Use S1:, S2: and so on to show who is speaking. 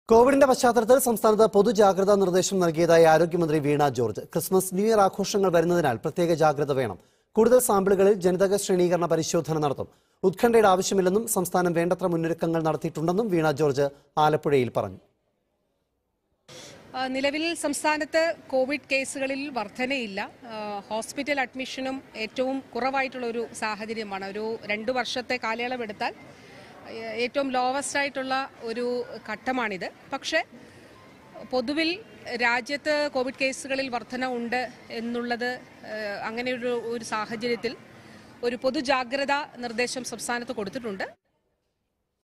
S1: കോവിഡിന്റെ പശ്ചാത്തലത്തിൽ സംസ്ഥാനത്ത് പൊതുജാഗ്രതാ നിർദ്ദേശം നൽകിയതായി ആരോഗ്യമന്ത്രി Veena George Christmas New Year ആഘോഷങ്ങൾ വരുന്നതിനാൽ പ്രത്യേക ജാഗ്രത വേണം കൂടുതൽ സാമ്പിളുകളിൽ ജനിതക ശ്രേണീകരണ പരിശോധന നടത്തും ഉത്കണ്ഠയുടെ ആവശ്യമില്ലെന്നും സംസ്ഥാനം വേണ്ടത്ര മുന്നൊരുക്കങ്ങൾ നടത്തിയിട്ടുണ്ടെന്നും വീണ ജോർജ് ആലപ്പുഴയിൽ പറഞ്ഞു
S2: ആ, നിലവിൽ സംസ്ഥാനത്ത് കോവിഡ് കേസുകളിൽ വർധനയില്ല ആ, ഹോസ്പിറ്റൽ അഡ്മിഷനും ഏറ്റവും കുറവായിട്ടുള്ള ഒരു സാഹചര്യമാണ് ഒരു രണ്ടു വർഷത്തെ കാലയളവെടുത്താൽ ഏ- ഏറ്റവും ലോവസ്റ്റ് ആയിട്ടുള്ള ഒരു ഘട്ടമാണിത് പക്ഷേ പൊതുവിൽ രാജ്യത്ത് കോവിഡ് കേസുകളിൽ വർധന ഉണ്ട് എന്നുള്ളത് ഏഹ്, അങ്ങനെ ഒരു ഒരു സാഹചര്യത്തിൽ ഒരു പൊതുജാഗ്രതാ നിർദ്ദേശം സംസ്ഥാനത്ത് കൊടുത്തിട്ടുണ്ട്